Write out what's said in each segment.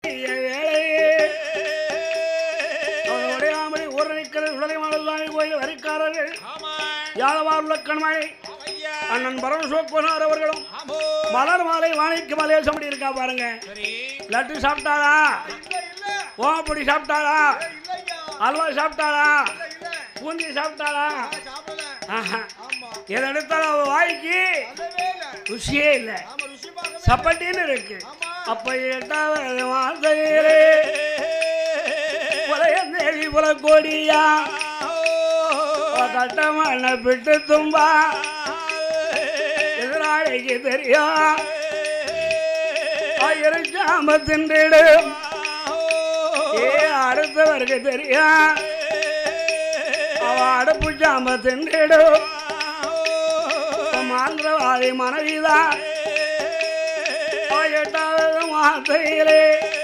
உடையாமலை ஊர் நிற்கிற உடலைமானதாய் கோயில் வரிக்காரர்கள் ஆமா யாழவாருள்ள கண்மழை ஐயா அண்ணன் பரவ சோக்குனார் அவர்களும் ஆமோ மலர் மாலை வாணிக்கு மலேசம் அப்படி இருக்கா பாருங்க சரி லட்டு சாப்பிட்டாளா ஓமப்பொடி சாப்பிட்டாளா அல்வா சாப்பிட்டாளா பூந்தி சாப்பிட்டாளா ஆஹா. எதை எடுத்தாலும் அவ வாய்க்கு ருசியே இல்லை சப்பட்டின்னு இருக்கு அப்ப எட்டாவது வார்த்தையிலே புலைய தேவி புல கோடியா கட்டமான பிட்டு தும்பா எதிராளிக்கு தெரியும் ஆயிரம் தின்றிடும் ஏ அடுத்தவருக்கு தெரியும் அவ அடுப்பு சாம தின்றிடும் மாந்திரவாதி மனைவிதான் எட்டாவது வார்த்தையிலே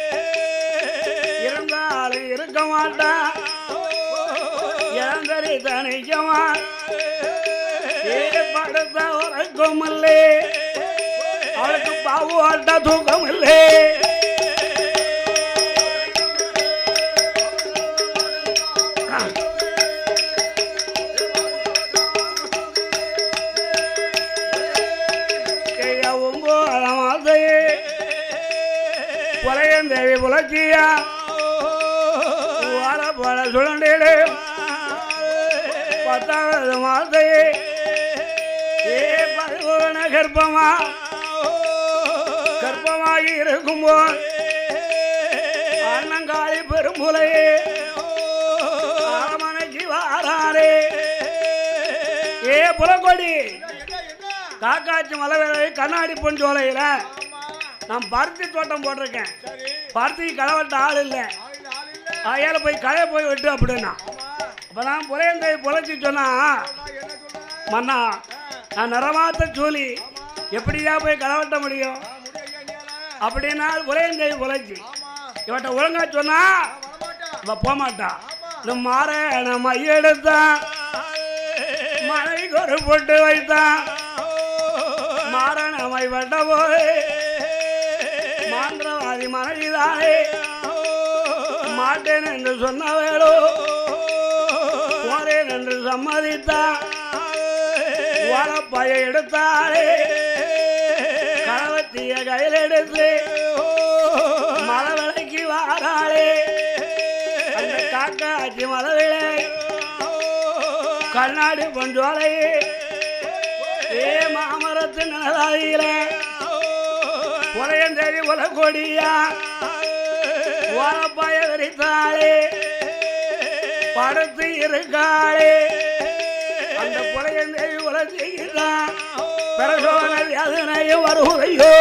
இருந்தாலும் இருக்க மாட்டான் இளந்தரி தனிக்கமா ஏ படுத்த உறக்கம் இல்லே அவளுக்கு பாவு ஆட்ட தூக்கம் இல்லே ஒன்பதாம் மாதையே புலையந்தேவி புலச்சியா வாழ பல சுழண்டிடு பத்தாவது மாதையே ஏ பரிபூரண கர்ப்பமா கர்ப்பமாகி இருக்கும்போது அண்ணங்காளி பெரும்புலையே அரமனைக்கு வாராரே ஏ புலக்கொடி காக்காச்சி மலைவேலை கண்ணாடி பொஞ்சோலையில் நான் பருத்தி தோட்டம் போட்டிருக்கேன் பருத்திக்கு களை வெட்ட ஆள் இல்லை அதையால போய் களைய போய் வெட்டு அப்படின்னா அப்போ நான் புலையந்தை புழைச்சி சொன்னா மன்னா நான் நிறமாத்த சூலி எப்படியா போய் களை வெட்ட முடியும் அப்படின்னா புலையந்தை புழைச்சி இவட்ட ஒழுங்கா சொன்னா இவ போக மாட்டான் இந்த மாற நம்ம எடுத்தான் மனைவிக்கு ஒரு பொட்டு வைத்தான் மாரணமை வட்ட போய் மாந்திரவாதி மனைவிதானே மாட்டேன் என்று சொன்ன வேளோ போறேன் என்று சம்மதித்தான் வாழப்பாய எடுத்தாளே களவத்திய கையில் எடுத்து மலவிலைக்கு வாராளே அந்த காக்காச்சி மலவிலை கண்ணாடி பொஞ்சோலையே ஏ மாமரத்து நிழலாயில புலையந்தேவி உல கொடியா ஓரப்பாய விரித்தாளே படுத்து இருக்காளே அந்த புலையந்தேவி உல செய்கிறான் பிரசோன வியாதனையும் வருவதையோ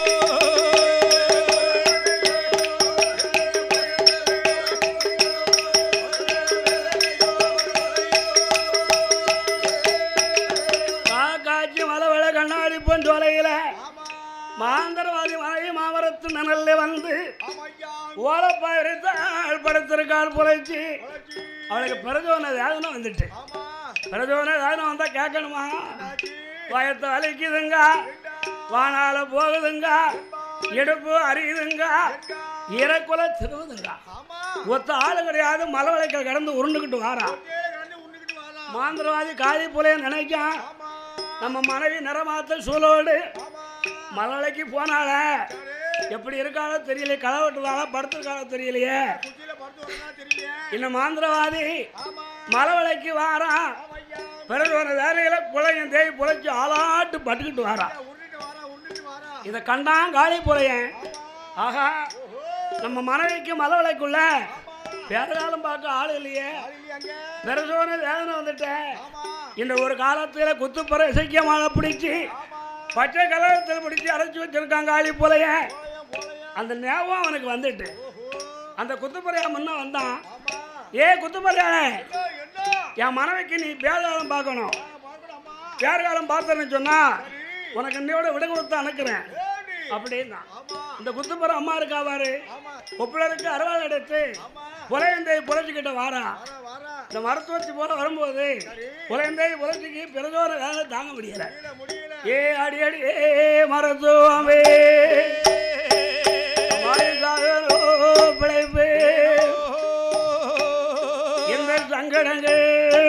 காக்காச்சி மலவள கண்ணாடி பொஞ்சோலையில மாந்தரவாதி மனைவி மாமரத்து நனல்ல வந்து ஓலப்பாயிருத்தாள் படுத்திருக்காள் புழைச்சி அவளுக்கு பிரஜோன வேதனை வந்துட்டு பிரஜோன வேதனை வந்தா கேட்கணுமா வயத்தை வலிக்குதுங்க வானால போகுதுங்க இடுப்பு அறியுதுங்க இறக்குல திருவுதுங்க ஒத்த ஆளு கிடையாது மலவளைக்கல் கடந்து உருண்டுக்கிட்டு வாரா மாந்திரவாதி காளி புலைய நினைக்கான் நம்ம மனைவி நிறமாத்த சூழோடு மலலைக்கு போனால எப்படி இருக்காளோ தெரியல களை வெட்டுதாளா படுத்திருக்காளோ தெரியலையே இன்னும் மாந்திரவாதி மலவளைக்கு வாரான் பிறகு ஒரு வேலையில புலையன் தேவி புழைச்சி ஆளாட்டு பட்டுக்கிட்டு வாரான் இதை கண்டான் காளி புலையன் ஆஹா நம்ம மனைவிக்கு மலவளைக்குள்ள பேரகாலம் பார்க்க ஆள் இல்லையே பெருசோன வேதனை வந்துட்டேன் இந்த ஒரு காலத்துல குத்துப்புற இசைக்க மாலை பிடிச்சி பச்சை கலரத்தில் பிடிச்சி அரைச்சி வச்சிருக்காங்க ஆளி போலைய அந்த ஞாபகம் அவனுக்கு வந்துட்டு அந்த குத்துப்பறையா முன்ன வந்தான் ஏ குத்துப்பறையானே என் மனைவிக்கு நீ பேர்காலம் பார்க்கணும் பேர்காலம் பார்த்தேன்னு சொன்னா உனக்கு இன்னையோட விட கொடுத்து அனுக்கிறேன் அப்படின்னா இந்த குத்துப்பற அம்மா இருக்கா பாரு ஒப்பிலருக்கு அறுவாள் எடுத்து புலையந்தை புலைச்சிக்கிட்ட வாரா இந்த மருத்துவச்சி போல வரும்போது புலையந்தை புலைச்சிக்கு பிறந்தோர வேலை தாங்க முடியல ஏ அடி அடி ஏ மருத்துவமே மாறி சாகரோ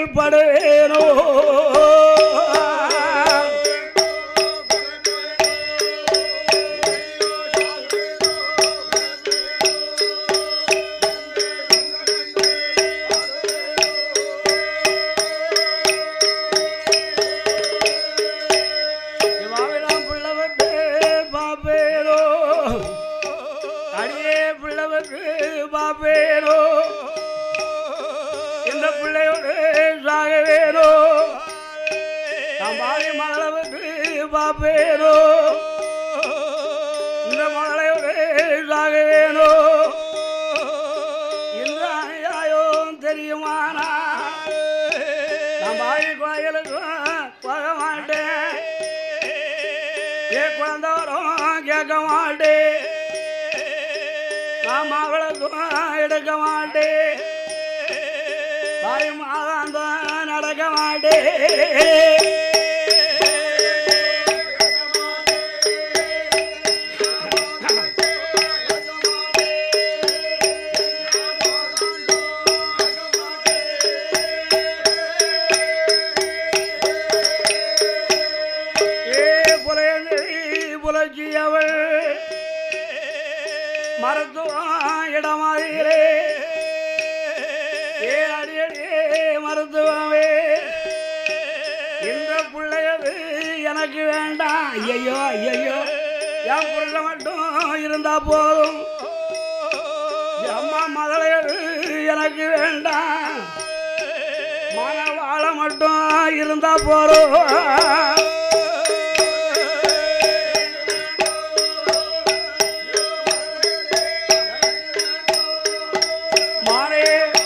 படுவேனோ இவாவிடம் பிள்ளவட்டு பாப்பேனோ அடியே பிள்ளவட்டு பாப்பேனோ இந்த பிள்ளையோடு சாக வேணோ நான் பாவி மகளவுக்கு பாப்பேனோ இந்த மகளையோடு சாக வேணோ இந்த அநியாயம் தெரியுமானா நான் பாவி கோயிலுக்கும் போக மாட்டேன் ஏ குழந்தை வரும் கேட்க மாட்டேன் நான் அவளுக்கும் எடுக்க மாட்டேன் தாய் மாதாந்தம் நடக்க மாட்டேன் ஏ புலையந்தி புலச்சி அவள் மருத்துவம் இடமாகிறே ஏ அடி அடியே மருத்துவமே இந்த பிள்ளையது எனக்கு வேண்டாம் ஐயையோ ஐயையோ என் புள்ள மட்டும் இருந்தா போதும் என் அம்மா மதலையது எனக்கு வேண்டாம் மன வாழ மட்டும் இருந்தா போறோம் மாறே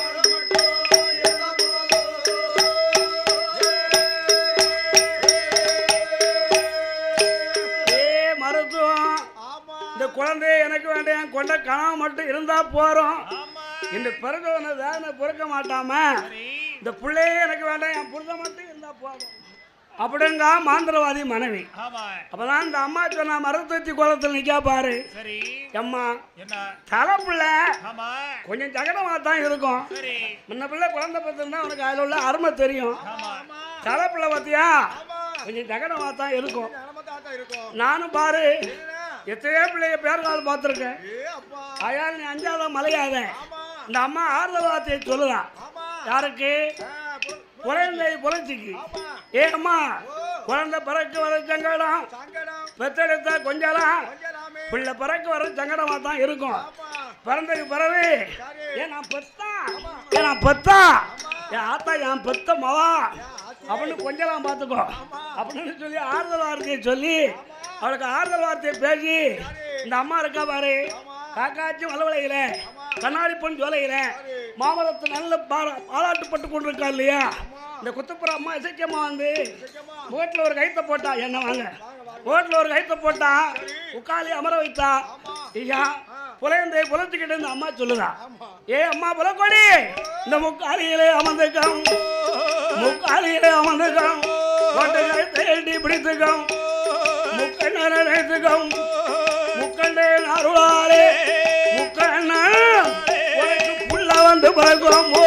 ஏ மருத்துவம் இந்த குழந்தை எனக்கு வேண்டாம் கொண்ட கனவு மட்டும் இருந்தா போறோம் இந்த பிறந்தவனை வேதனை பொறுக்க மாட்டாம இந்த பிள்ளையே எனக்கு வேண்டாம் என் புரித மட்டும் இருந்தா போதும் அப்படிங்க மாந்திரவாதி மனைவி ஆமா அப்பதான் இந்த அம்மா சொன்ன மருத்துவத்தி குளத்தில் நிக்கா பாரு சரி அம்மா என்ன தலை பிள்ளை ஆமா கொஞ்சம் ஜகடமாக தான் இருக்கும் சரி முன்ன பிள்ளை குழந்தை பார்த்துருந்தா உனக்கு அதில் உள்ள அருமை தெரியும் ஆமா தலை பிள்ளை பார்த்தியா கொஞ்சம் ஜகடமாக தான் இருக்கும் நானும் பாரு எத்தனையோ பிள்ளைய பேர்கால் பார்த்துருக்கேன் அயால் நீ அஞ்சாவது மலையாத இந்த அம்மா ஆறுதல் வார்த்தையை சொல்லுதான் யாருக்கு குழந்தை புரட்சிக்கு ஏ அம்மா குழந்தை பிறக்க வர சங்கடம் பெத்தெடுத்த கொஞ்சலாம் பிள்ளை பிறக்க வர சங்கடமா தான் இருக்கும் பிறந்ததுக்கு பிறகு ஏன் நான் பெத்தா ஏன் நான் பெத்தா என் ஆத்தா என் பெத்த மவா அப்படின்னு கொஞ்சலாம் பார்த்துக்கோ அப்படின்னு சொல்லி ஆறுதல் வார்த்தையை சொல்லி அவளுக்கு ஆறுதல் வார்த்தையை பேசி இந்த அம்மா இருக்கா பாரு காக்காச்சும் வளவலையில கண்ணாடி பொன் ஜோலையில மாமரத்து நல்ல பாரா பாராட்டுப்பட்டு கொண்டிருக்கா இல்லையா இந்த குத்துப்புற அம்மா இசைக்கம்மா வந்து முகத்தில் ஒரு கைத்தை போட்டா என்ன வாங்க முகத்தில் ஒரு கைத்தை போட்டா உட்காலி அமர வைத்தா ஐயா புலையந்தை புலத்துக்கிட்டு இந்த அம்மா சொல்லுதா ஏ அம்மா புலக்கொடி இந்த முக்காலியிலே அமர்ந்துக்கம் முக்காலியிலே அமர்ந்துக்கம் கோட்டைகளை தேடி பிடித்துக்கம் முக்கண்ணனை நினைத்துக்கம் முக்கண்ணன் அருளாலே முக்கண்ணன் உனக்கு புள்ள வந்து பிறகுமோ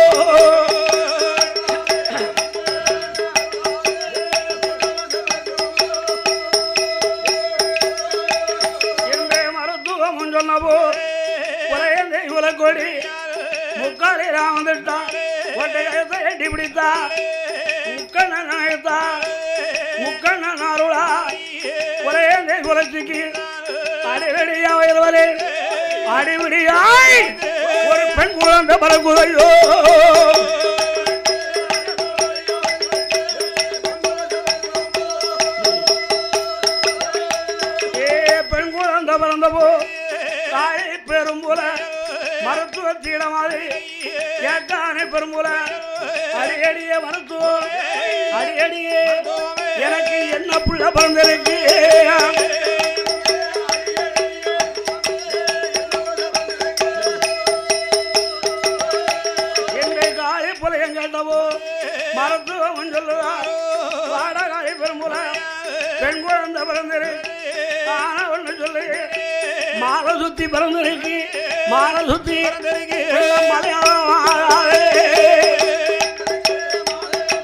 எந்த மருத்துவம் சொன்னபோ உலகந்தை உலகொடி முக்காலி ராமந்துட்டான் ஒட்டையத்தை எட்டி பிடித்தா முக்கண்ணன் நினைத்தா முக்கண்ணன் அருளா உலகந்தை உலச்சிக்கு அடிவடியா வருவரே அடிவடியாய் ஒரு பெண் குழந்தை பரகுதையோ ஏ பெண் குழந்தை பிறந்தபோ தாய் பெரும்புல மருத்துவ சீடமாதி கேட்டானே பெரும்புல அடியடிய மருத்துவம் அடியடியே எனக்கு என்ன புள்ள பிறந்திருக்கு என்னை காய் புலையம் கேட்டவோ மருத்துவம் சொல்லுதா வாடகாய் பெரும்புல பெண் குழந்தை பிறந்திரு ஆனா ஒண்ணு சொல்லு மாலை சுத்தி பிறந்திருக்கு மாலை சுத்தி மலையாளம் ஆகாதே.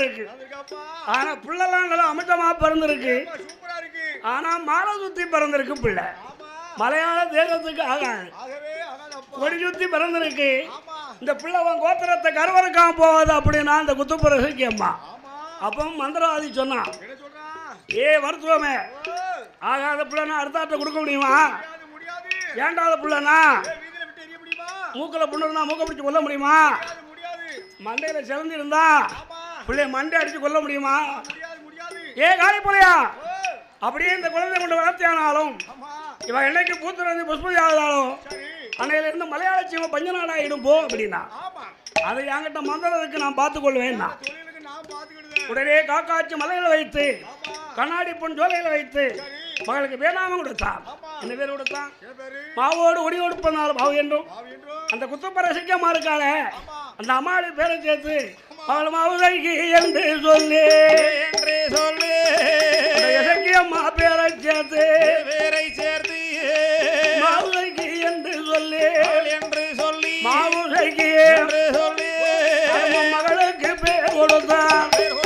பிறந்திருக்கு வந்திருக்காப்பா ஆனா பிள்ளைலாம் நல்லா அமிர்தமா பிறந்திருக்கு அப்பா, சூப்பரா இருக்கு ஆனா மாலை சுத்தி பிறந்திருக்கு பிள்ளை ஆமா மலையாள தேசத்துக்கு ஆகாது ஆகவே ஆகாதப்பா கொடி சுத்தி பிறந்திருக்கு ஆமா இந்த பிள்ளை உன் கோத்திரத்தை கருவறுக்காம போகாது அப்படின்னா அந்த குத்துப்புரசிக்கு அம்மா ஆமா அப்போ மந்திரவாதி சொன்னான் என்ன சொல்றான் ஏ மருத்துவமே ஓ, ஆகாத பிள்ளைனா அடுத்தாட்ட கொடுக்க முடியுமா முடியாது முடியாது ஏண்டாத பிள்ளைனா ஏ, வீதியில விட்டு எரிய முடியுமா மூக்கில் புண்ணு இருந்தா மூக்க பிடிச்சு கொல்ல முடியுமா முடியாது முடியாது மண்டையில் சிறந்து இருந்தா ஆமா பிள்ளைய மண்டை அடிச்சு கொல்ல முடியுமா முடியாது முடியாது ஏ காளி பிள்ளையா ஓ, அப்படியே இந்த குழந்தை கொண்டு வளர்த்தியானாலும் ஆமா இவன் என்னைக்கு பூத்துறது புஷ்பதி ஆகுதாலும் சரி அன்னையில இருந்து மலையாள சீம பஞ்சநாடாயிடும் போ அப்படின்னா ஆமா அதை என்கிட்ட மந்திரத்துக்கு நான் பார்த்துக்கொள்வேன் நான் தொழிலுக்கு நான் பாத்துக்கிடுதேன் உடனே காக்காச்சி மலையில வைத்து ஆமா கண்ணாடி பொன் ஜோலையில வைத்து சரி மகளுக்கு வேளாமல் கொடுத்தான் ஆமா என்ன பேர் கொடுத்தான் என் பேரு மாவோடு ஒடி கொடுப்பதால் மாவு என்றும் பாவி என்றும் அந்த குத்தப்பற சிக்கமா இருக்காளே ஆமா அந்த அம்மாடி பேரை சேர்த்து அவள் மாவுதைக்கு என்று சொல்லி என்று சொல்லி அந்த இசக்கி அம்மா பேரை சேர்த்து பேரை சேர்த்து மாவுதைக்கு என்று சொல்லி அவள் என்று சொல்லி மாவுதைக்கு என்று சொல்லி அவன் மகளுக்கு பேர் கொடுத்தான்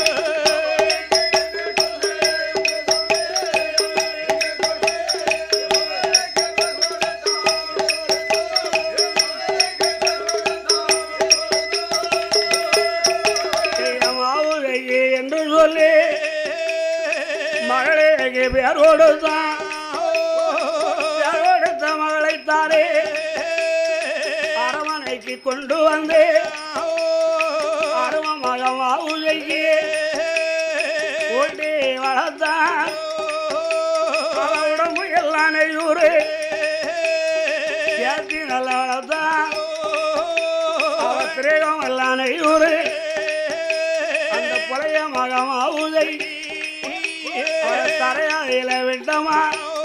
மாவுதைக்கு என்று சொல்லி மகளுக்கு பேர் கொடுத்தான் பேர் கொடுத்த மகளைத்தானே அரமனைக்கு கொண்டு வந்து அரும மகம் மாவுதைக்கு ஓட்டி வளர்த்தான் அவன் உடம்பு எல்லாம் நெய்யூரு ஏத்தி நல்லா வளர்த்தான் அவன் திரேகம் எல்லாம் நெய்யூரு அந்த பழைய மகமாவுதை தரையாதையில விட்டமா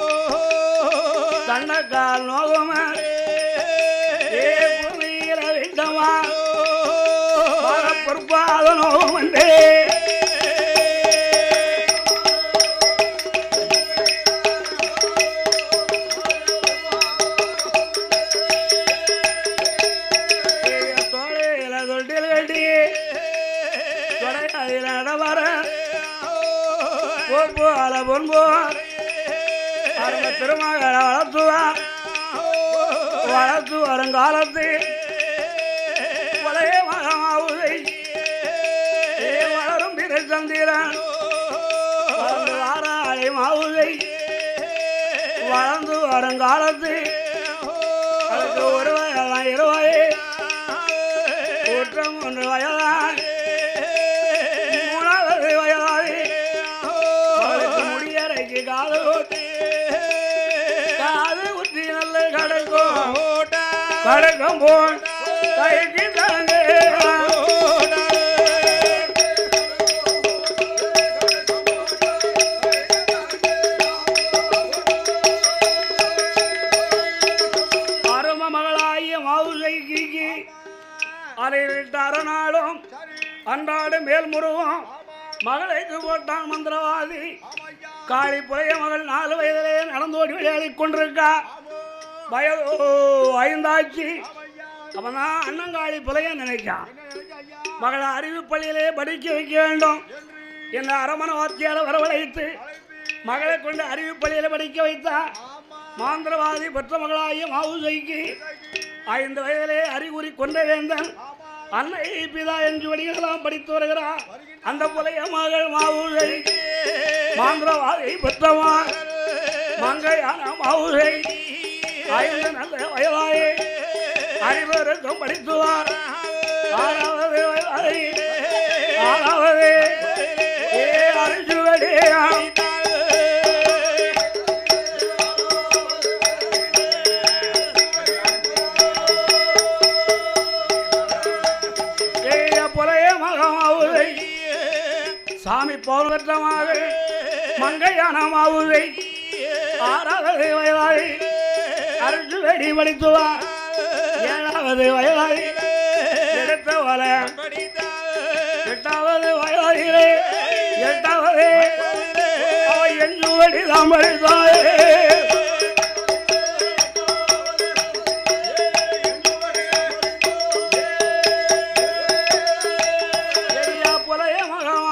தண்டக்கால் நோகமா ஏ பூமியில விட்டமா பொறுப்பாத நோகம் வந்தே தோழையில தொட்டில் கட்டி தொடையாதில நடவர போப்பு அல பொன்போ அந்த திருமகளை வளர்த்துவார் வளர்த்து வருங்காலத்து பழைய மகமாவுதை ஏ வளரும் பிற சந்திரன் வளர்ந்து வாராளி மாவுதை வளர்ந்து வருங்காலத்து அதுக்கு ஒரு வயதான் இருவாய் குற்றம் ஒன்று வயதான் மூணாவது வயதாதி அவளுக்கு முடியறைக்கு காது ஊத்தி காது ஊற்றி நல்ல கிடைக்கும் கிடைக்கும் போல் கைக்கு தாங்க அரும மகளாகிய மாவுசைக்கு அறையிலிட்ட அரணாலும் அன்றாடு மேல்முருவம் மகளைக்கு போட்டான் மந்திரவாதி காளி புலைய மகள் நாலு வயதிலே நடந்தோடி விளையாடிக் கொண்டிருக்கா வயதோ ஐந்தாச்சு அவன் தான் அண்ணங்காளி புலைய நினைக்கான் மகளை அறிவு பள்ளியிலே படிக்க வைக்க வேண்டும் என்ற அரமண வாத்தியார வரவழைத்து மகளை கொண்டு அறிவு பள்ளியில படிக்க வைத்தார் மாந்திரவாதி பெற்ற மகளாகிய மாவுசைக்கு ஐந்து வயதிலே அறிகுறி கொண்ட வேந்தன் அன்னை பிதா என்று வழிகளெல்லாம் படித்து வருகிறார் அந்த புலைய மகள் மாவுசை மாந்திரவாதி பெற்றவா மங்கையான மாவுசை ஐந்து நல்ல வயதாயே அறிவருக்கும் படித்துவார் ஆறாவது வயதாய் ஆறாவது ஏ அரிசுவடியாம் ஏய புலைய மகமாவுதை சாமி போல் பெற்றமாக மங்கையான மாவுதை ஆறாவது வயதாய் அரிசி வெடி படித்துவார் ஏழாவது வயதாய் எடுத்த வல எட்டாவது வயதாயிலே எட்டாவது அவள் எஞ்சு வெடி தான் படித்தாயே எரியா புலைய மகமா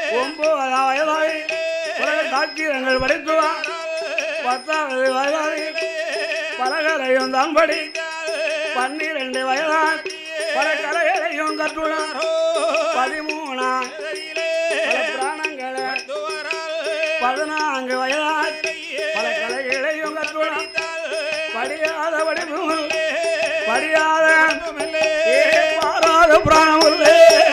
ஒன்பதாம் வயதாகி உலக சாக்கிரங்கள் படித்துவார் பத்தாவது வயதாகி பலகலையும் தான் படி பன்னிரண்டு வயதான் பல கலைகளையும் கற்றுள்ளார் பதிமூணாம் பல பிராணங்களை பதினான்கு வயதால் பல கலைகளையும் கற்றுள்ளார் படியாத படிப்பும் படியாத ஏ பாராத பிராணமுள்ளே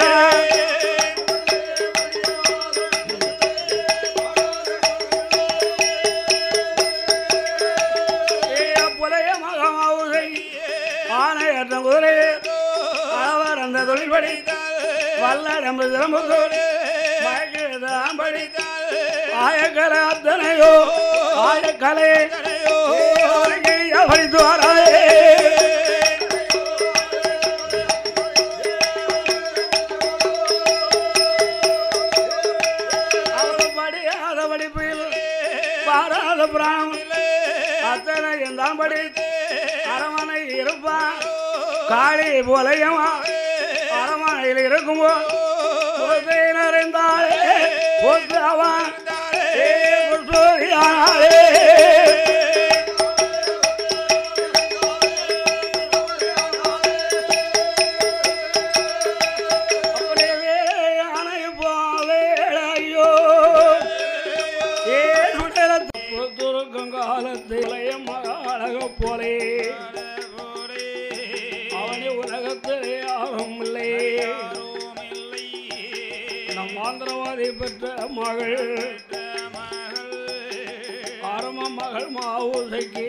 புலைய மகமாவுதை ஆணையற்ற குதிரை அவர் அந்த தொழில்படி வல்லடம்பு சிரம்புதோடு மயக்கிழதாம்படி ஆயக்கலை அத்தனையோ ஆயக்கலை படித்து வராயே அவள் படியாத படிப்பில் பாராத பிராணம் அத்தனை தான் படித்து அரமனை இருப்பான் காளி போலையமா அரமனையில் இருக்கும்போ பொத்தை நிறைந்தாளே பொத்து அவன் ஏ புத்தோதியானாளே அப்படியே அணை போவேளையோ ஏ சுடல துருக்கம் காலத்திலைய மகாழக போலே அவனே உலகத்திலே யாரும் இல்லை நம் ஆந்திரவாதி பெற்ற மகள் ஆரம்ப மகள் மாவுசைக்கு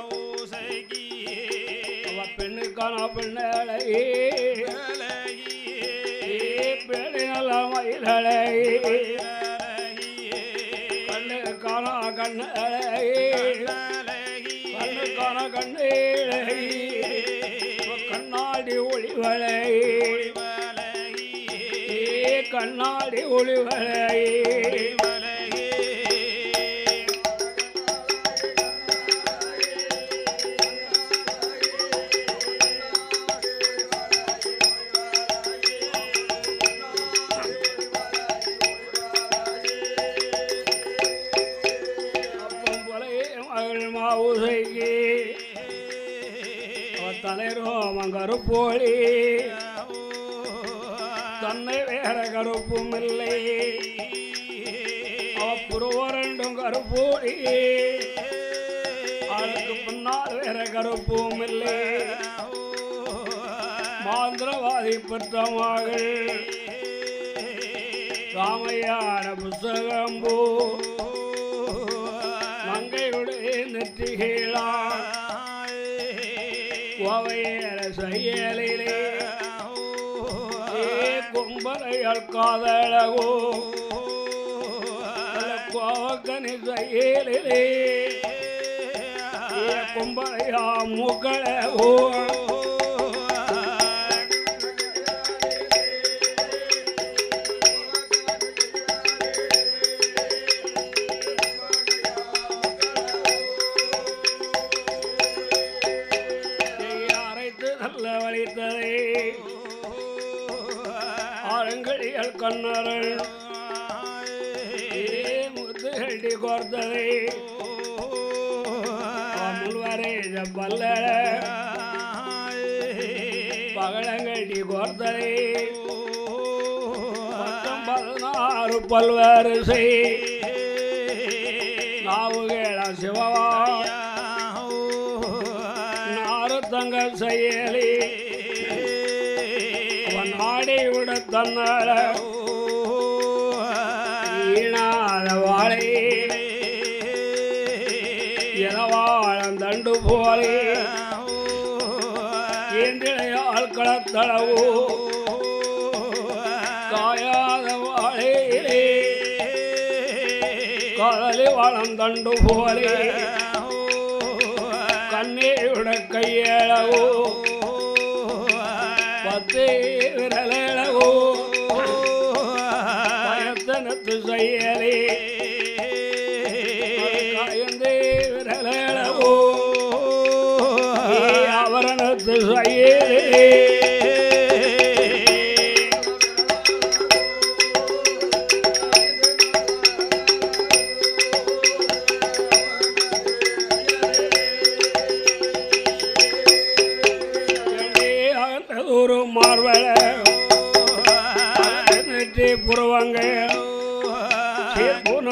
அவ பெண்ணுக்கான பெண்ணழகி பேடி நல்ல மயிலழகி கண்ணுக்கான கண்ணழகி கண்ணுக்கான கண்ணழகி கண்ணாடி ஒளிவழகி கண்ணாடி ஒளிவழகி அப்பம் போலவே மகள் மாவுசைக்கு அவ தலைரோமம் கருப்போழி தன்னை வேற கருப்பும் இல்லை அவ புருவரண்டும் கருப்போழி அவளுக்கு பின்னால் வேற கருப்பும் இல்லை மாந்திரவாதி பெற்ற மகள் ராமையான புஸ்தகம்பூ மங்கையுடைய நெற்றிகளா கோவையர செயலிலே ஏ கும்பலையால் காதழகோ கோவக்கனி செயலிலே ஏ கும்பலையா மூக்களோ அரைத்து நல்ல வலித்ததே ஆரங்களியல் கண்ணரள் முத்துகட்டி கோர்த்ததே முல்வரை பல்ல பகலங்கட்டி கோர்த்ததே பத்தம் பதினாறு பல்வரிசை நாவுகேள சிவவா நாரத்தங்க செயலி அவன் ஆடை விட தன்னால ஈனாத வாழை இளவாழம் தண்டு போலே ஏந்திழையால் களத்தளவோ காயாத வாழையிலே காதலி வாழம் தண்டு போலே கண்ணீருட கையளவோ பத்தே விரலளவோ பயத்தனத்து செயலே காயந்தே விரலளவோ அவரணத்து செயலே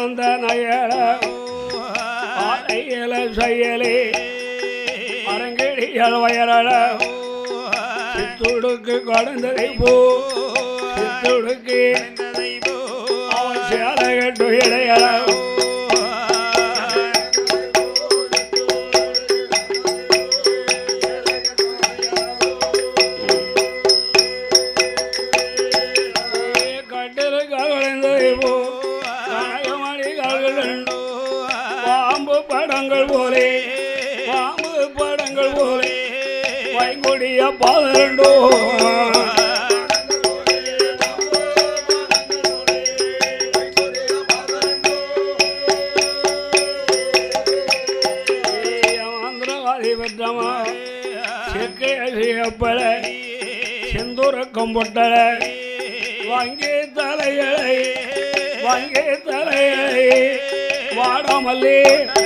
வந்த நயல ஆலையல செயலே அரங்கடியல் வயரல சித்துடுக்கு கடந்ததை போ சித்துடுக்கு அவன் சேலை கட்டு இடையல கட்டில் கலந்ததை போ கனகமணி கல்கள் பாம்பு படங்கள் போலே பாம்பு படங்கள் போலே வைங்கொடிய பாதரண்டோ ஆந்திரவாதி பெற்றமா செக்கை செய்யப்பட செந்தூரக்கம் பொட்டல வாங்கி தலையலை வாங்கி தலையலை வாடாமல்லே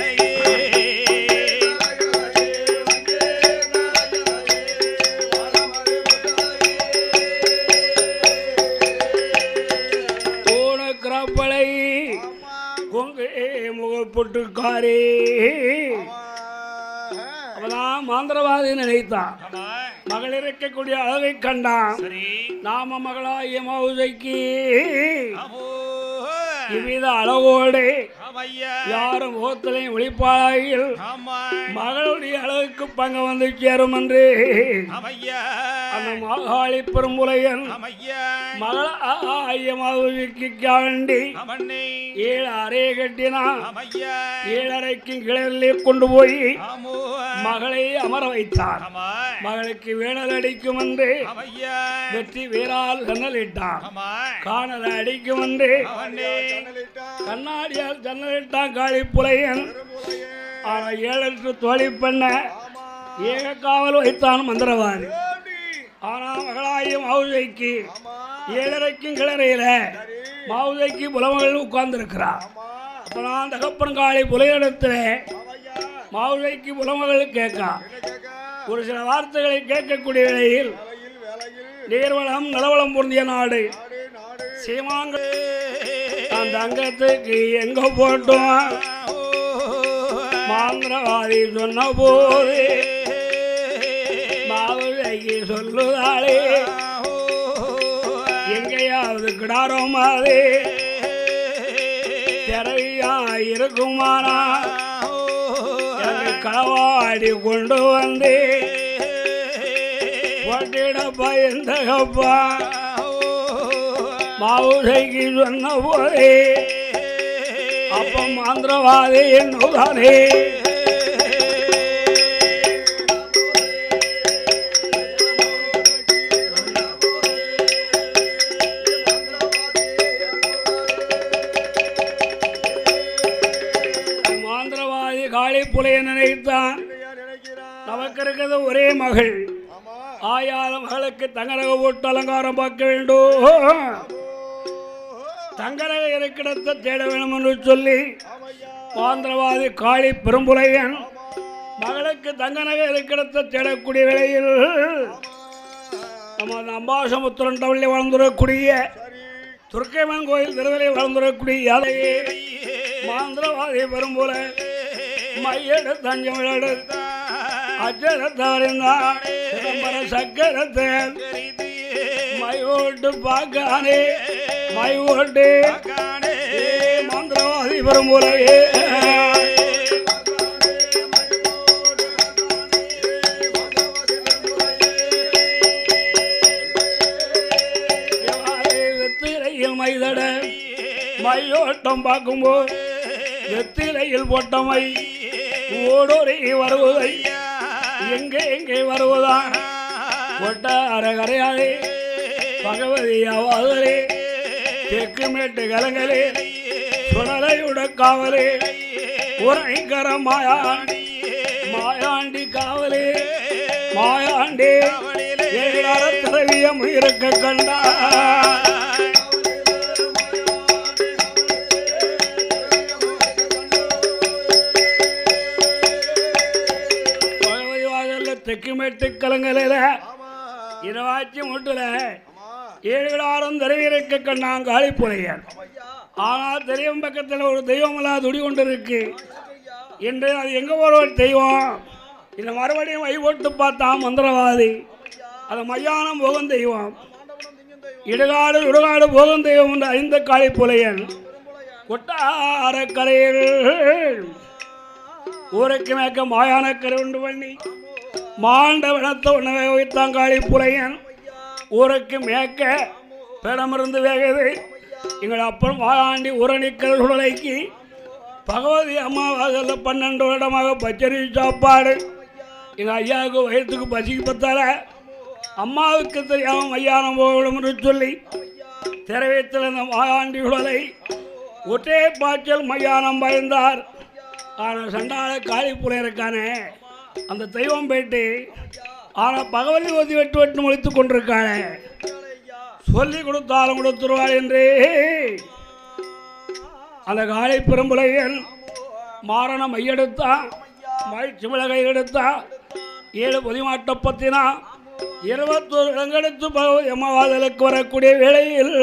பூனக்கிராப்பளை கொங்கு முகப்பொட்டுக்காரே அவதான் மாந்திரவாதி நினைத்தான் மகள் இருக்கக்கூடிய அழகை கண்டான் சரி நாம மகளாய மௌசைக்கு அமோ இவ்வித அழகோடு ஆமையா யாரும் முகத்திலையும் ஒளிப்பாளாயில் ஆமா மகளுடைய அழகுக்கு பங்கு வந்து சேரும் என்று ஆமையா அந்த மாகாளி பெரும்புலையன் ஆமையா மகளாய மௌசிக்கு காண்டி அமண்ணே ஏழு அறையை கட்டினான் ஆமையா ஏழரைக்கு கிளறிலே கொண்டு போய் ஆமோ மகளை அமர வைத்தார் ஆமா மகளுக்கு வேணல் அடிக்கும் என்று ஆமையா வெற்றி வீரால் கண்ணலிட்டான் ஆமா காணல அடிக்கும் என்று அவனே கண்ணாடியால் ஜன்னலிட்டான் காளி புலையன் ஆனா ஏழெட்டு தோழி பண்ண ஏக காவல் வைத்தான் மந்திரவாதி ஆனா மகளாயும் மவுதைக்கு ஏழரைக்கும் கிளறையில மவுதைக்கு புலமகள் உட்கார்ந்து இருக்கிறார் அப்பதான் தகப்பன் காளி புலையிடத்துல மவுதைக்கு புலமகள் கேட்கா ஒரு சில வார்த்தைகளை கேட்கக்கூடிய வேளையில் நீர்வளம் நிலவளம் பொருந்திய நாடு சீமாங்கள் அந்த அங்கத்துக்கு எங்க போட்டோம் மாந்திரவாதி சொன்ன போது மாவுதைக்கு சொல்லுதாளே எங்கேயாவது கிடாரோம் அது திரையா இருக்குமானா எனக்கு களவாடி கொண்டு வந்து போட்டிட பயந்தகப்பா மாவுதைக்கு சொன்ன போதே அப்ப மாந்திரவாதி என்னுதானே மாந்திரவாதி காளி புலைய நினைத்தான் நமக்கு இருக்கிறது ஒரே மகள் ஆயாத மகளுக்கு தங்கரக போட்டு அலங்காரம் பார்க்க வேண்டும் தங்கரக இருக்கிடத்தை தேட வேண்டும் என்று சொல்லி மாந்திரவாதி காளி பெரும்புலையன் மகளுக்கு தங்கநக இருக்கிடத்தை தேடக்கூடிய வேளையில் நமது அம்பாசமுத்திரன் டவுளில் வளர்ந்துடக்கூடிய துர்க்கைமன் கோயில் திருவிலை வளர்ந்துடக்கூடிய யாதையே மாந்திரவாதி பெரும்புல மையெடு தஞ்சமிழடு அச்சரத்தவரிந்தான் சிதம்பர சக்கரத்தை மை ஓட்டு பார்க்கானே மை ஓட்டு ஏ மந்திரவாதி பெரும்புலையே வெத்திரையில் மைதட மையோட்டம் பார்க்கும்போது வெத்திரையில் போட்ட மை ஓடோரி வருவதை எங்கே எங்கே வருவதா கொட்ட அரகரையாளே பகவதி அவாதலே தெற்கு மேட்டு கலங்களே சுடலையுட காவலே உரைக்கர மாயாண்டி மாயாண்டி காவலே மாயாண்டி ஏழார திரவியம் இருக்க கண்டா பகவதி வாசல்ல தெற்கு மேட்டு கலங்கலையில இரவாச்சி முட்டுல ஏழுகளாரும் திரையிறக்க கண்ணான் காளி புலையன் ஐயா ஆனால் தெய்வம் பக்கத்தில் ஒரு தெய்வம் எல்லாம் துடி கொண்டு இருக்கு ஐயா என்று அது எங்கே போகிற ஒரு தெய்வம் இந்த மறுபடியும் வை போட்டு பார்த்தா மந்திரவாதி அது மையானம் போகும் தெய்வம் மாண்டவனம் திங்கும் தெய்வம் இடுகாடு இடுகாடு போகும் தெய்வம் என்று அறிந்த காளி புலையன் கொட்டார கரையில் ஊருக்கு மேற்க மாயான கரை உண்டு பண்ணி மாண்ட வினத்தை உணவை வைத்தான் காளி புலையன் ஊருக்கு மேற்க பிடமிருந்து வேகுது எங்கள் அப்பன் வாயாண்டி உரணிக்கல் சுடலைக்கு பகவதி அம்மாவாசல பன்னெண்டு வருடமாக பச்சரி சாப்பாடு எங்கள் ஐயாவுக்கு வயிற்றுக்கு பசிக்கு பத்தால அம்மாவுக்கு தெரியாமல் மையானம் போகணும் என்று சொல்லி திரவியத்தில் இந்த மாயாண்டி உடலை ஒற்றே பாய்ச்சல் மையானம் பயந்தார் ஆனால் சண்டாள காளிப்புல இருக்கானே அந்த தெய்வம் போயிட்டு ஆனால் பகவதி ஒதி வெட்டு வெட்டு முழித்து கொண்டிருக்கானே சொல்லி கொடுத்தாலும் கொடுத்துருவாள் என்று அந்த காளி பெரும்புலையன் மாரண மையெடுத்தா மகிழ்ச்சி மிளகை எடுத்தா ஏழு பொதிமாட்ட பத்தினா இருபத்தோரு இடங்கெடுத்து பகவதி அம்மாவாதலுக்கு வரக்கூடிய வேளையில்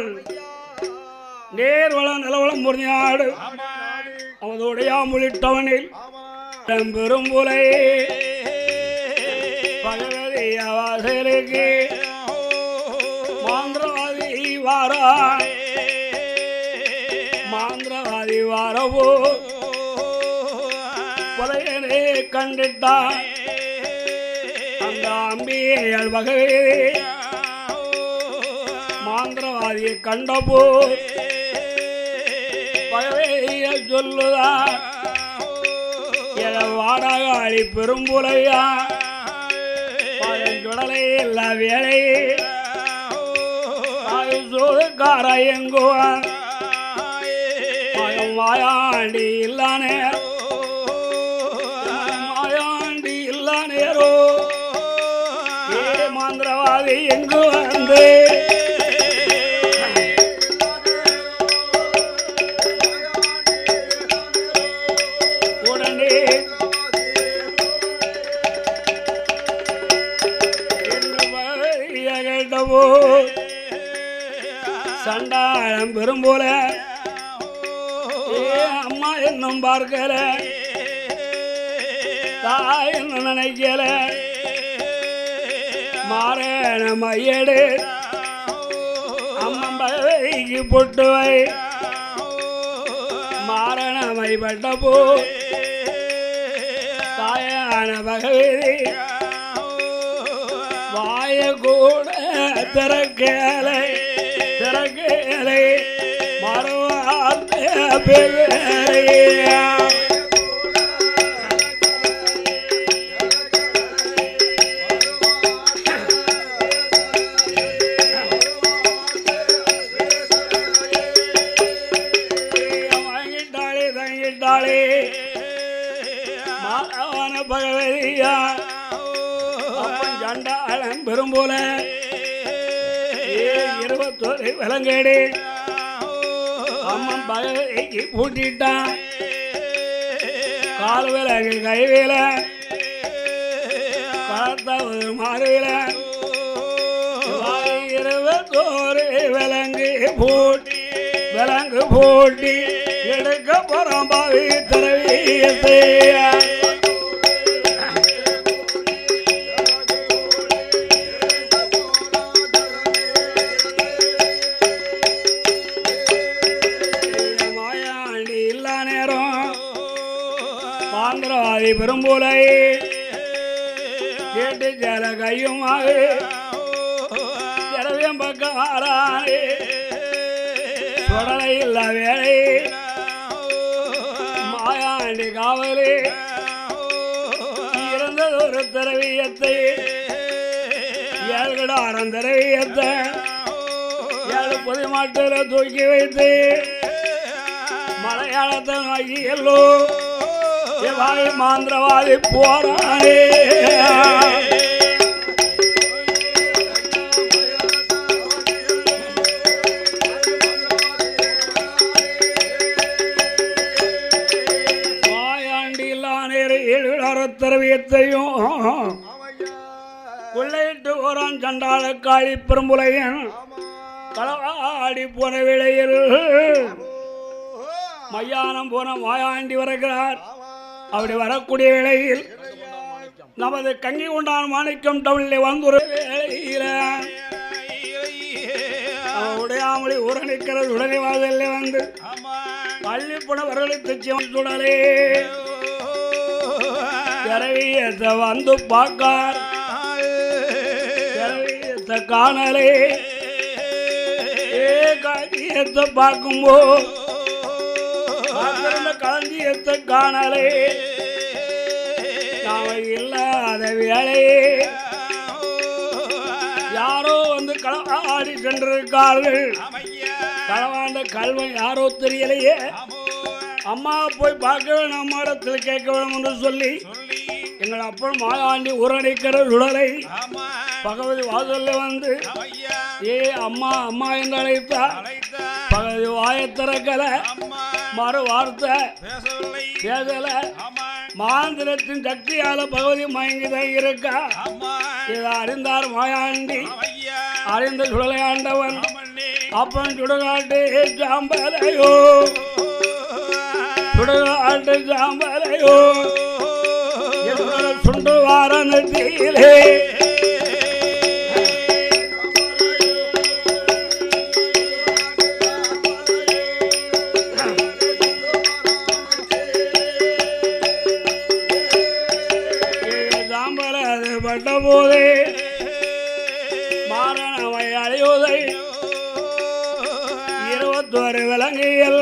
நேர்வளம் நிலவளம் முறிஞாடு அவதோடைய முழிட்டவனில் பெரும்புலை பகவதி அவாசலுக்கு மாந்திரவாதி வாரான் மாந்திரவாதி வாரவோ புலையனே கண்டிட்டான் அந்த அம்பியல் வகவே மாந்திரவாதியை கண்டபோ பகவேய சொல்லுதான் என வாடகாளி பெரும்புலையா பழஞ்சுடலை எல்லா வேலை சோதக்கார எங்குவான் மயம் மாயாண்டி இல்லானே மாயாண்டி இல்லானேரோ ஏ மாந்திரவாதி எங்கு வந்து உடனே கேட்டபோ சண்டாளம் பெரும்போல ஏ அம்மா என்னும் பார்க்கல தாய் என்ன நினைக்கல மாறன மையடு அம்மன் பகவைக்கு பொட்டு வை மாரணமை பட்ட போ தாயான பகவதி வாய கூட திறக்கலை திறக்கலை மறுவார்த்தை பெயரையா வாங்கிட்டாளே தங்கிட்டாளே மாதவன பகவதியா அப்பன் சண்டாளம் பெரும்போல ஏ இருபத்தொரு விலங்கேடு அம்மன் பகவதிக்கு பூட்டிட்டான் கால் விலங்கு கை வில காத்தாவது மாறுவில இருபத்தோரு விலங்கு பூட்டி விலங்கு பூட்டி எடுக்க போறோம் பாவி திரவியத்தை மாயாண்டி இல்லா நேரம் பாந்திரவாதி பெரும்புலை கேட்டு ஜல கையுமாக திரவியம் பக்கம் ஆறானே சுடலை இல்ல வேலை மாயாண்டி காவலே இருந்தது ஒரு திரவியத்தை ஏழுகடாரம் திரவியத்தை ஏழு பொதி மாட்டில் தூக்கி வைத்து மலையாளத்தை நோக்கி எல்லோ சிவாய் மாந்திரவாதி போறானே மாயாண்டி இல்லானேர் ஏழு திரவியத்தையும் ஆமையா கொள்ளையிட்டு ஓரான் சண்டாள காளி பெரும்புலையன் ஆமா களவாடி போன வேளையில் மையானம் போன மாயாண்டி வருகிறார் அப்படி வரக்கூடிய வேளையில் நமது கங்கை கொண்டான் மாணிக்கம் டவுனில் வந்துரு வேளையில உடையாமொழி ஊரணிக்கிறது உடனே வாசல்ல வந்து ஆமா பள்ளி புனவர்களை தச்சியம் சுடலே இரவியத்தை வந்து பார்க்கார் இரவியத்தை காணலே ஏ காரியத்தை பார்க்கும்போது காத்திருந்த களஞ்சியத்தை காணலே நாம இல்லாத வேலையே யாரோ வந்து களவாடி சென்றிருக்கார்கள் அமையா களவாண்ட கல்வன் யாரோ தெரியலையே அமோ அம்மா போய் பார்க்க வேணும் அம்மா இடத்துல கேட்க வேணும் என்று சொல்லி சொல்லி எங்கள் அப்பன் மாயாண்டி உரணிக்கிற சுடலை ஆமா பகவதி வாசல்ல வந்து அமையா ஏ அம்மா அம்மா என்று அழைத்தார் அழைத்த பகவதி வாயத்திறக்கல அம்மா மறு வார்த்தை பேசவில்லை பேசல ஆமா மாந்திரத்தின் சக்தியால பகவதி மயங்கிதான் இருக்கா அம்மா இதை அறிந்தார் மாயாண்டி அமையா அறிந்த சுடலை ஆண்டவன் அமண்ணே அப்பன் சுடுகாட்டு சாம்பலையோ சுடுகாட்டு சாம்பலையோ எங்களோட சுண்டு வாரணத்திலே சாம்பல அது பட்ட போதே மாரணமை அழிவதை இருபத்தோரு விலங்குகள்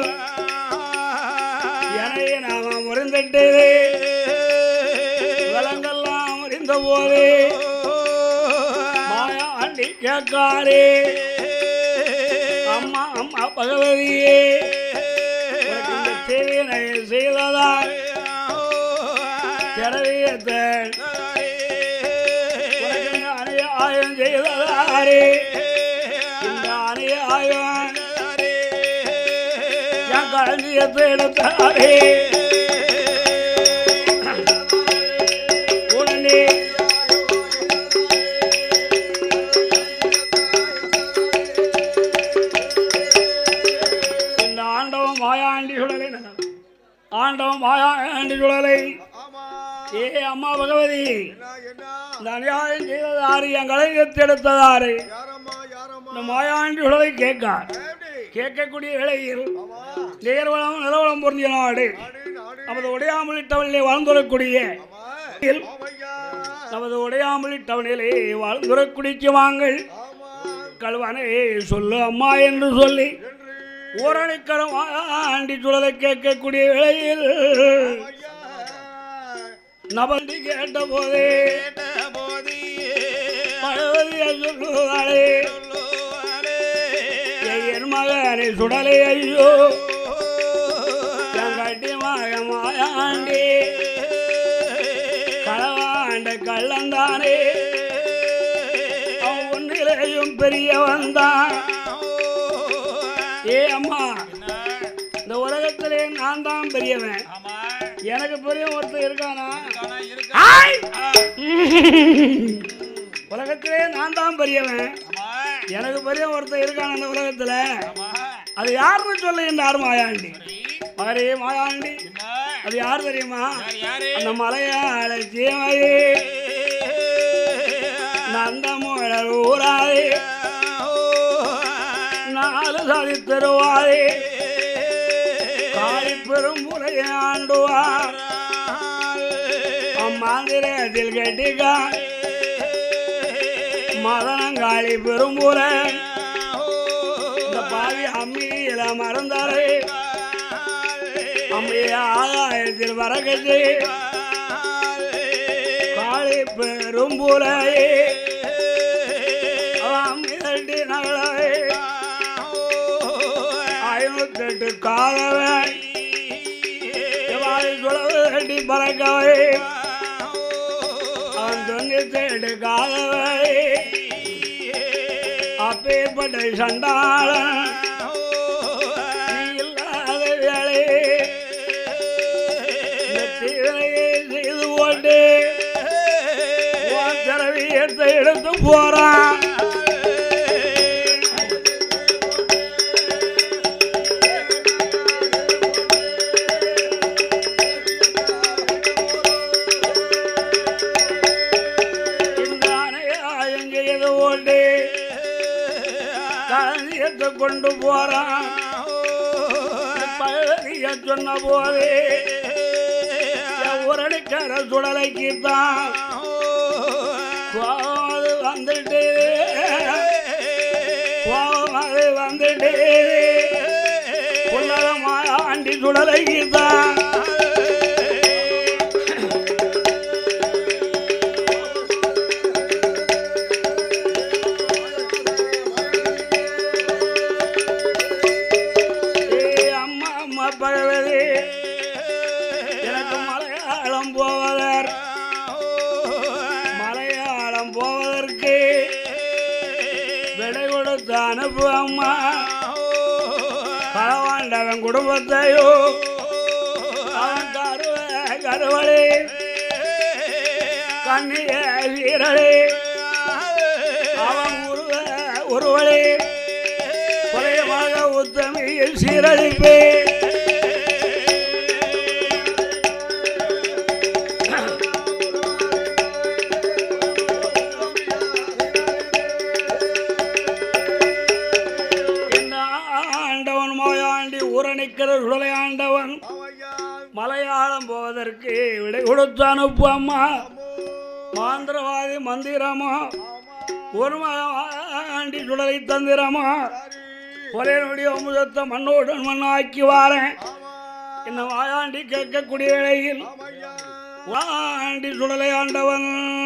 எனைய நாம முறிந்துட்டு விலங்கெல்லாம் முறிந்த போதே மாயாண்டி கேட்காரே அம்மா அம்மா பகவதியே உனக்கு இந்த செய்தினை செய்ததால் திரவியத்தை உனக்கு இந்த அநியாயம் செய்ததாரே இந்த அநியாயம் என் களஞ்சியத்தை எடுத்தாரே உடனே இந்த ஆண்டவன் மாயாண்டி சுடலை ஆண்டவன் மாயாண்டி சுடலை ஏ அம்மா பகவதி இந்த அநியாயம் செய்ததாரு என் களஞ்சியத்தை எடுத்ததாரு இந்த மாயாண்டி சுடலை கேட்கார் கேட்கக்கூடிய வேளையில் நேர்வளம் நிலவளம் பொருந்திய நாடு நமது உடையாமொழி டவுனிலே வாழ்ந்துடக்கூடிய நமது உடையாமொழி டவுனிலே வாழ்ந்துடக்கூடிய வாங்கள் கல்வனே சொல்லு அம்மா என்று சொல்லி ஊரணிக்கரம் ஆண்டி சுழலை கேட்கக்கூடிய வேளையில் நபந்தி கேட்ட போதே பழவதிய சொல்லுவாளே என் மகனை சுடலை ஐயோ என் கட்டி மக மாயாண்டி களவாண்ட கள்ளந்தானே அவன் ஒன்னிலையும் பெரியவன் தான் ஏ அம்மா இந்த உலகத்திலே நான் தான் பெரியவன் எனக்கு பெரிய ஒருத்தர் இருக்கானா ஆய்! உலகத்திலே நான் தான் பெரியவன் எனக்கு பெரிய ஒருத்தர் இருக்கான இந்த உலகத்துல அது யாருன்னு சொல்லுகின்றார் மாயாண்டி மகரே மாயாண்டி அது யார் தெரியுமா அந்த மலையாள சீமையே நந்தமுழல் ஊராதே நாலு சாதி தருவாரே காளி பெரும் முறையை ஆண்டுவார் அம்மாந்திரத்தில் கட்டிக்கா மதனங்காளி பெரும்புரை இந்த பாவி அம்மியில மறந்தாரே அம்மிய ஆகாயத்தில் வரகச்சு காளி பெரும்புரையே அம்மி தட்டி நகலே ஐநூத்தெட்டு காதவன் சுழவு தட்டி பறக்கவே அவன் தொண்ணூத்தெட்டு காதவை அப்பேற்பட்ட சண்டாளன் நீ இல்லாத வேலை இந்த தீவிரையை செய்து போட்டு உன் திரவியத்தை எடுத்து போறான் பகவதிய சொன்ன போது உரடிக்கிற சுடலைக்கு தான் கோபம் அது வந்துட்டு கோபம் அது வந்துட்டு புன்னகமாக ஆண்டி சுடலைக்கு தான் ஏய் அம்மா அம்மா பகவதி எனக்கு மலையாளம் போவதர் மலையாளம் போவதற்கு விடை கொடுத்து அனுப்பு அம்மா களவாண்டவன் குடும்பத்தையோ அவன் கருவ கருவழி கண்ணிய வீரழி அவன் உருவ உருவழி குறையமாக உத்தமியில் சீரழிப்பே என்ன ஆண்டவன் மோயாண்டி ஊரணிக்கிற சுடலை ஆண்டவன் மலையாளம் போவதற்கு விடை கொடுத்து அனுப்பு அம்மா மாந்திரவாதி மந்திரமா ஒரு ஆண்டி சுடலை தந்திரமா ஒரே நொடி அமுதத்தை மண்ணோடன் மண்ணாக்கி வாரேன் என்ன வாயாண்டி கேட்கக்கூடிய வேளையில் வாண்டி சுடலை ஆண்டவன்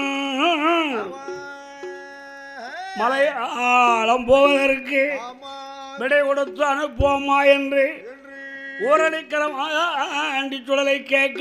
மலையாளம் போவதற்கு விடை கொடுத்து அனுப்புவோமா என்று ஊரடிக்கிற ஆண்டி சுடலை கேட்க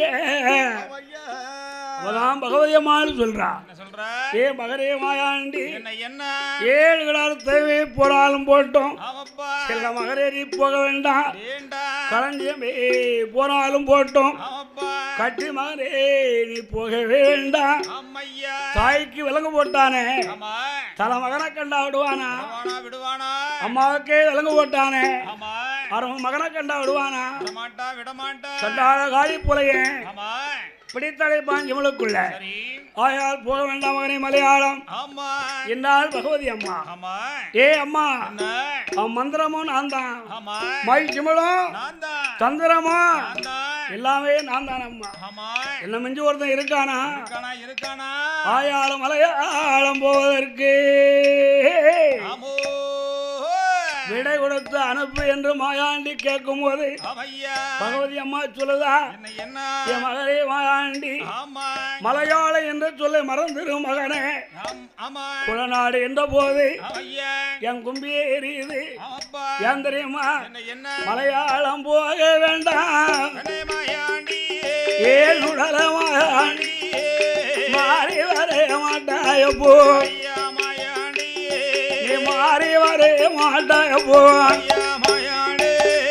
அவதான் பகவதி அம்மாள் சொல்றான் என்ன சொல்ற ஏ மகரே மாயாண்டி என்ன என்ன ஏழு கிடாரத்தவே போனாலும் போட்டோம் ஆமாப்பா செல்ல மகரே நீ போக வேண்டாம் ஏண்டா களஞ்சியமே போனாலும் போட்டோம் ஆமாப்பா கட்டி மகரே நீ போகவே வேண்டாம் அம்மையா தாய்க்கு விலங்கு போட்டானே ஆமா தலை மகனை கண்டா விடுவானா விடுவானா விடுவானா அம்மாவுக்கே விலங்கு போட்டானே ஆமா அவன் மகனை கண்டா விடுவானா விடமாட்டா விடமாட்டா கண்டாத காளி புலையன் ஆமா பிடித்தலை பாஞ்சமுளுக்குள்ள சரி ஆயால் போக வேண்டாம் மகனே மலையாளம் ஆமா என்னால் பகவதி அம்மா ஆமா ஏ அம்மா என்ன அவன் மந்திரமும் நான் தான் ஆமா மை சிமலும் நான் தான் தந்திரமும் நான் தான் எல்லாமே நான் தான் அம்மா ஆமா என்ன மிஞ்சி ஒருத்தன் இருக்கானா இருக்கானா இருக்கானா ஆயாளம் மலையாளம் போவதற்கு ஆமோ விடை கொடுத்து அனுப்பு என்று மாயாண்டி கேட்கும் போது ஆமையா பகவதி அம்மா சொல்லுதா என்ன என்ன என் மகளே மாயாண்டி ஆமா மலையாளம் என்று சொல்ல மறந்துரு மகனே ஆம், ஆமா குளநாடு என்ற போது ஆமையா என் கும்பியே எரியுது ஆமாப்பா ஏன் தெரியுமா என்ன என்ன மலையாளம் போக வேண்டாம் கண்ணே மாயாண்டி ஏழுடல மாயாண்டி மாறி வர மாட்டாய போ ஐயா மாயாண்டி நீ மாறி வர மாட்டாய போ ஐயா மாயாண்டி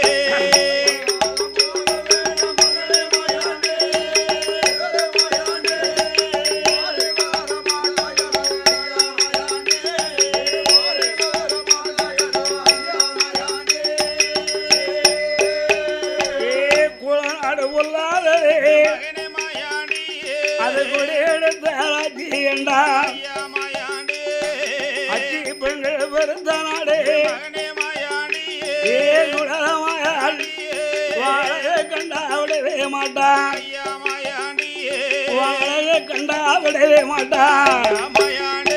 ஏ குளநாடு பொல்லாததே கண்ணே மாயாண்டி அது கூட எடுத்த அச்சி என்றா ஐயா மாயாண்டி அச்சி பெண்கள் பெருந்த நாடே கண்ணே மாயாண்டி ஏழுடல மாயாண்டி வாழக கண்டா விடவே மாட்டான் ஐயா மாயாண்டி வாழக கண்டா விடவே மாட்டான் மாயாண்டி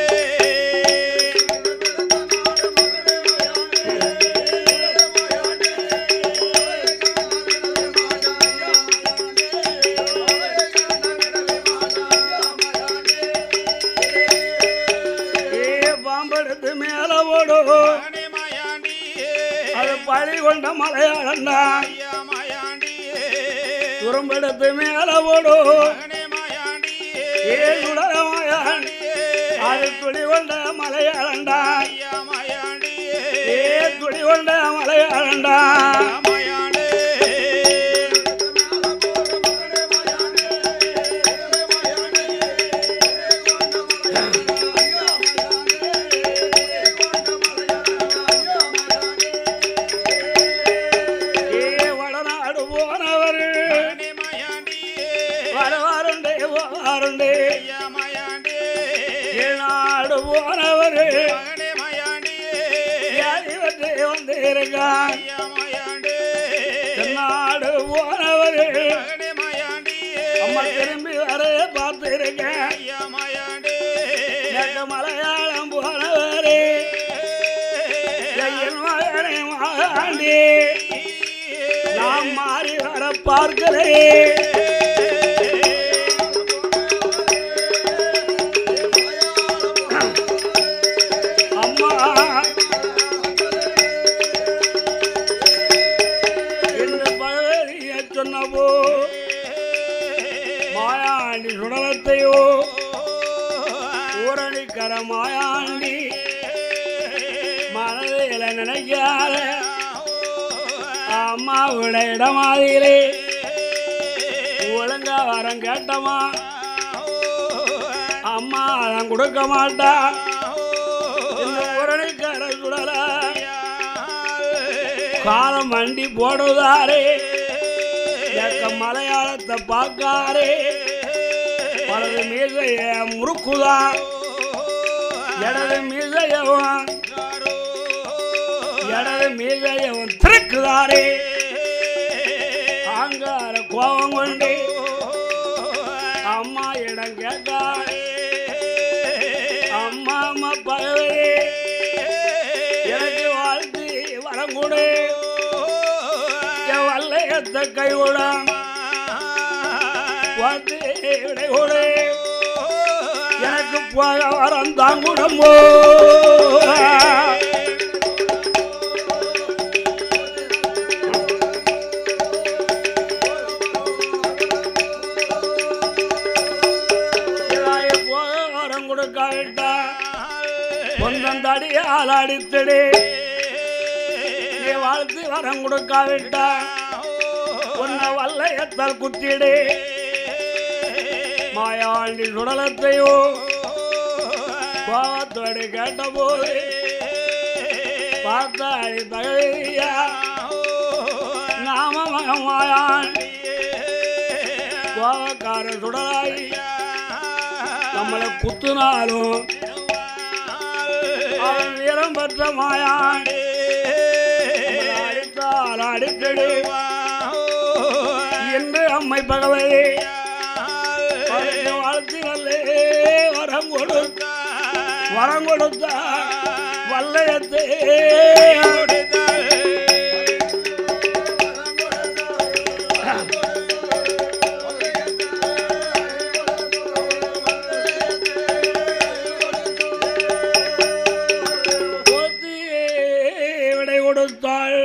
ஏ பாம்பெடுத்து மேல ஓடும் கண்ணே மாயாண்டி அது பழி கொண்ட மலையாளண்டா ஐயா மாயாண்டி துரும்பெடுத்து மேல ஓடும் கண்ணே மாயாண்டி ஏழுடல மாயாண்டி அது துளி கொண்ட மலையாளண்டா ஐயா மாயாண்டி ஏ துளி கொண்ட மலையாளண்டா மாயாண்டி ஏ வடநாடு போனவர் கண்ணே மாயாண்டி வரவாருண்டே வாருண்டே ஐயா மாயாண்டி நாடு போனவர் கண்ணே மாயாண்டி இவற்றே வந்திருக்கான் ஐயா மாயாண்டி நாடு போனவரு மகனே மாயாண்டி அம்மா திரும்பி வர பார்த்திருக்கேன் ஐயா மாயாண்டி எனக்கு மலையாளம் போனவரு என் மகனை மாண்டி நாம் மாறி வர பார்க்கிறேன் அம்மா என்று பகவதிய சொன்னபோ மாயாண்டி சுடலத்தையோ ஊரணிக்கர மாயாண்டி மனதில் நினைக்காத அம்மாவோட இடமாதிரி ஒழுங்கா வரம் கேட்டமா அம்மா அதன் கொடுக்க மாட்டா இந்த ஊரணிக்கர சுடல காலம் வண்டி போடுதாரே எக்க மலையாளத்தை பார்க்காரே வலது மீசைய முறுக்குதா இடது மீசையவன் இடது மீசையவன் திருக்குதாரே ஆங்கார கோபம் கொண்டு அம்மா இடம் கேட்டாரே அம்மா அம்மா பகவே எனக்கு வாழ்த்து வரம் கொடு என் வல்லையத்தை கைவிட வாழ்த்து விடை கொடு எனக்கு போக வரம் தாங்குடம்போ போக வரம் கொடுக்காவிட்டா பொந்தம் தடி ஆளாடித்தடி நீ வாழ்த்து வரம் கொடுக்காவிட்டா உன்னை வல்லையத்தால் குத்திடு மாயாண்டி சுடலத்தையோ கோபத்தோடு கேட்டபோது பார்த்தாடி தகவலியா நாம மகன் மாயாண்டி கோபக்கார சுடலாய் நம்மளை குத்துனாலும் அவன் வீரம் பெற்ற மாயாண்டி நம்மளை அடித்தால் அடிக்கடி என்று அம்மை பகவதி அவருக்கு வாழ்த்து நல்லே வரம் கொடுத்த வரம் கொடுத்த வல்லயத்தை போத்தி விடை கொடுத்தாள்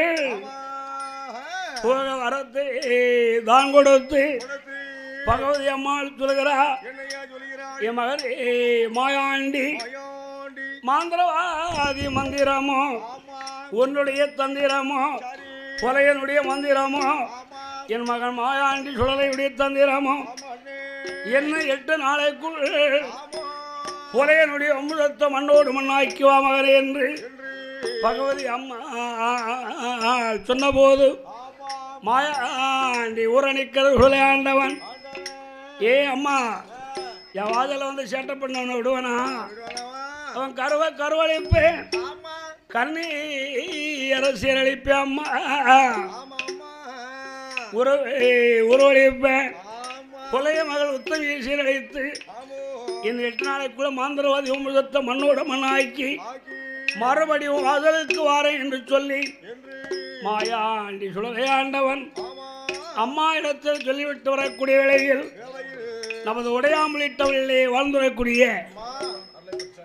போக வரத்தை தான் கொடுத்து பகவதி அம்மாள் சொல்கிறா என்னையா சொல்கிறாய் என் மகனே மாயாண்டி மாயாண்டி மாந்திரவாதி மந்திரமோ ஆமா உன்னுடைய தந்திரமோ சரி கொலையனுடைய மந்திரமோ ஆமா என் மகன் மாயாண்டி சுடலையுடைய தந்திரமோ ஆமா அண்ணே என்ன எட்டு நாளைக்குள் ஆமா கொலையனுடைய அமுதத்தை மண்ணோடு மண்ணாக்கிவா மகனே என்று என்று பகவதி அம்மா சொன்னபோது ஆமா மாயாண்டி ஊரணிக்கிறது விளையாண்டவன் ஏ அம்மா என் வாதல வந்து சேட்டை பண்ணவனை விடுவனா அவன் கருவ கருவழைப்பேன் ஆமா கண்ணி அரசியல் அளிப்பேன் அம்மா ஆமா ஆமா உறவை உருவளிப்பேன் ஆமா கொலைய மகள் உத்தவியை சீரழித்து ஆமோ இந்த எட்டு நாளைக்குள்ள மாந்திரவாதி உமுதத்தை மண்ணோட மண்ணாக்கி ஆக்கி மறுபடியும் வாசலுக்கு வாரேன் என்று சொல்லி என்று மாயாண்டி சுழலையாண்டவன் ஆமா அம்மா இடத்தில் சொல்லிவிட்டு வரக்கூடிய வேளையில் வேலையில் நமது உடையாமலிட்டவர்களே வாழ்ந்துடக்கூடிய ஆமா